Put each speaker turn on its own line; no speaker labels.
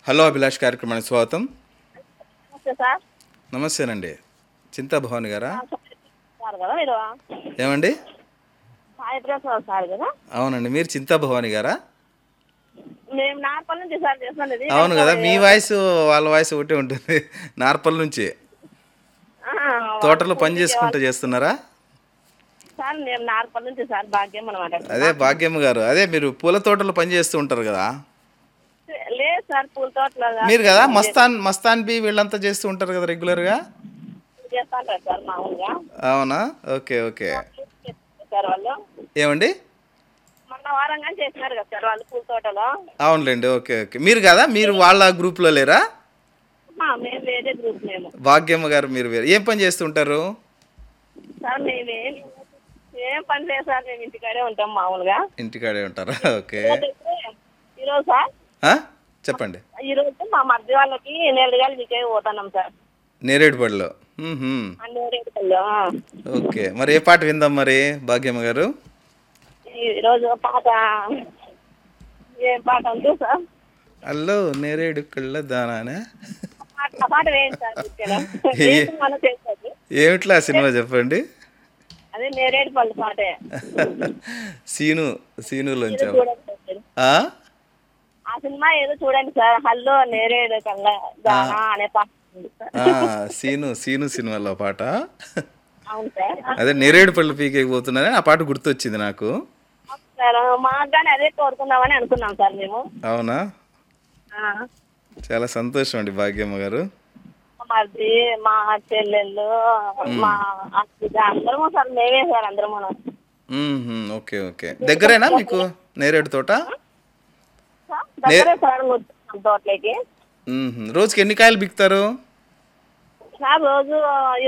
Hello Abhilash కార్యక్రమానికి స్వాగతం
నమస్తే సార్
నమస్తేనండి చింతాభవాని గారా
సార్ కదా మీరు
ఏమండి
సాయిప్రసాద్ సార్ కదా
అవునండి మీరు చింతాభవాని గారా
మేము నార్పల్ నుంచి సార్ చేస్తున్నాం ఇది
అవును కదా మీ వాయిస్ వాళ్ళ వాయిస్ ఒకటే ఉంటుంది నార్పల్ నుంచి
ఆ,
తోటలో పని చేసుకుంటూ చేస్తున్నారా
సార్ మేము నార్పల్ నుంచి సార్ భాగ్యం అనమాట
అదే భాగ్యమ్మ గారు అదే మీరు పూల తోటలో పని చేస్తూ ఉంటారు కదా
లేదు సార్ పూల తోటలో
మీరు కదా మస్తాన్ మస్తాన్ బి వీళ్ళంతా చేస్తూ ఉంటారు కదా రెగ్యులర్గా
చేస్తాను సార్ మామూలుగా
అవునా ఓకే ఓకే
సార్ వాళ్ళు
ఏమండి
మొన్న వారంగా చేసినారు కదా సార్ వాళ్ళు పూల తోటలో
అవునులేండి ఓకే ఓకే మీరు కదా మీరు వాళ్ళ గ్రూప్లో లేరా
ఆ, మేము వేరే గ్రూప్ మేము
భాగ్యమ్మ గారు మీరు వేరే ఏం పని చేస్తుంటారు
సార్ మేమేం ఏం పని లేదు సార్ మేము ఇంటికాడే ఉంటాం మామూలుగా
ఇంటికాడే ఉంటారా ఓకే
ఈరోజు సార్
ఆ? చెప్పండి
ఈరోజు మా మధ్య వాళ్ళకి నెలగాలి మీకే పోతున్నాం సార్
నేరేడుపల్లిలో మ్మ్హ.
అన్ని రేటుకల్లో
ఓకే మరి ఏ పాట విందాం మరి భాగ్యమ్మ గారు
ఈరోజు పాట ఏం పాట ఉంది సార్
అల్లో నేరేడు కళ్ళ దానానే
పాట ఆ పాట వేయండి సార్ ఇక్కడ. వేసి మనం చేసేది
ఏమిట్లా ఆ సినిమా చెప్పండి
అదే నేరేడు పళ్ళు పాటే
సీను సీనులోంచి
చూడండి సార్ మీరు.
ఆ?
ఆ సినిమా ఏదో చూడండి సార్ హల్లో నేరేడు కళ్ళ దానా అనే పాట ఉంది సార్
ఆ, సీను సీను సినిమాలో పాట
అవును సార్
అదే నేరేడు పళ్ళు పీకేకి పోతున్నానని ఆ పాట గుర్తొచ్చింది నాకు
సార్ మాకు కానీ అదే కోరుకుందామని అనుకున్నాం సార్ మేము
అవునా
ఆ.
చాలా సంతోషం అండి భాగ్యమ్మ గారు
మాది మా చెల్లెళ్ళు మా అక్క అందరము సార్ మేమే సార్ అందరము
మ్మ్హ. ఓకే ఓకే దగ్గరేనా మీకు నేరేడు తోట
సార్, దగ్గరే సార్ వచ్చాం తోటలోకి
మ్మ్హ. రోజుకి ఎన్ని కాయలు బిక్తారు
సార్ రోజు